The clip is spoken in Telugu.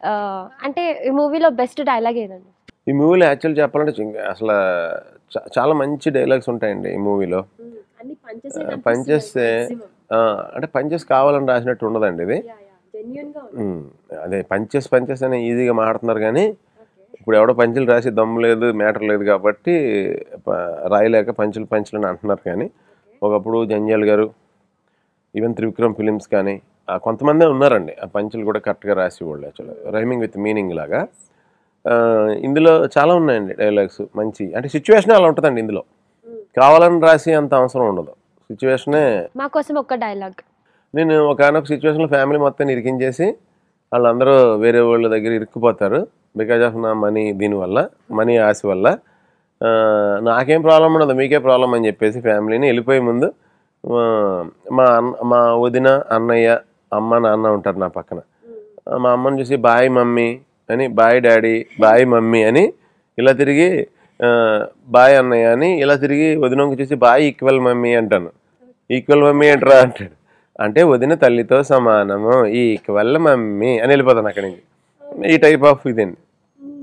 ఆ, అంటే ఈ మూవీలో బెస్ట్ డైలాగ్ ఏదండి ఈ మూవీలో యాక్చువల్ చెప్పాలంటే చింగ- అసలు చా- చాలా మంచి డైలాగ్స్ ఉంటాయండి ఈ మూవీలో అన్ని పనిచేస్తే అంటే పంచెస్ కావాలని రాసినట్టు ఉండదండి ఇది ఉమ్, అదే పంచెస్ పంచెస్ అని ఈజీగా మాట్లాడుతున్నారు కానీ ఇప్పుడు ఎవడో పంచులు రాసి దమ్ము లేదు మ్యాటర్ లేదు కాబట్టి ప- రాయలేక పంచులు పంచులు అని అంటున్నారు కానీ ఒకప్పుడు జంజాల్ గారు ఈవెన్ త్రివిక్రమ్ ఫిలిమ్స్ కానీ ఆ కొంతమందే ఉన్నారండి ఆ పంచులు కూడా కరెక్ట్గా రాసి వాళ్ళు యాక్చువల్గా రైమింగ్ విత్ మీనింగ్ లాగా ఆ, ఇందులో చాలా ఉన్నాయండి డైలాగ్స్ మంచి అంటే సిచ్యువేషన్ అలా ఉంటుందండి ఇందులో కావాలని రాసి అంత అవసరం ఉండదు సిచ్యువేషనే మా కోసం ఒక్క డైలాగ్ నేను ఒకనొక సిచ్యువేషన్లో ఫ్యామిలీ మొత్తం ఇరికించేసి వాళ్ళందరూ వేరే వాళ్ళ దగ్గర ఇరుక్కుపోతారు బికాజ్ ఆఫ్ నా మనీ దీనివల్ల మనీ ఆశ వల్ల ఆ, నాకేం ప్రాబ్లం ఉండదు మీకే ప్రాబ్లం అని చెప్పేసి ఫ్యామిలీని వెళ్ళిపోయే ముందు ఆ, మా అన్న మా వదిన అన్నయ్య అమ్మ నాన్న ఉంటారు నా పక్కన ఆ, మా అమ్మని చూసి బాయ్ మమ్మీ అని బాయ్ డాడీ బాయ్ మమ్మీ అని ఇలా తిరిగి ఆ, బాయ్ అన్నయ్య అని ఇలా తిరిగి వదినకి చూసి బాయ్ ఈక్వల్ మమ్మీ అంటాను ఈక్వల్ మమ్మీ ఏంట్రా అంటాడు అంటే వదిన తల్లితో సమానము ఈక్వల్ మమ్మీ అని వెళ్ళిపోతాను అక్కడి నుంచి ఈ టైప్ ఆఫ్ ఇదండి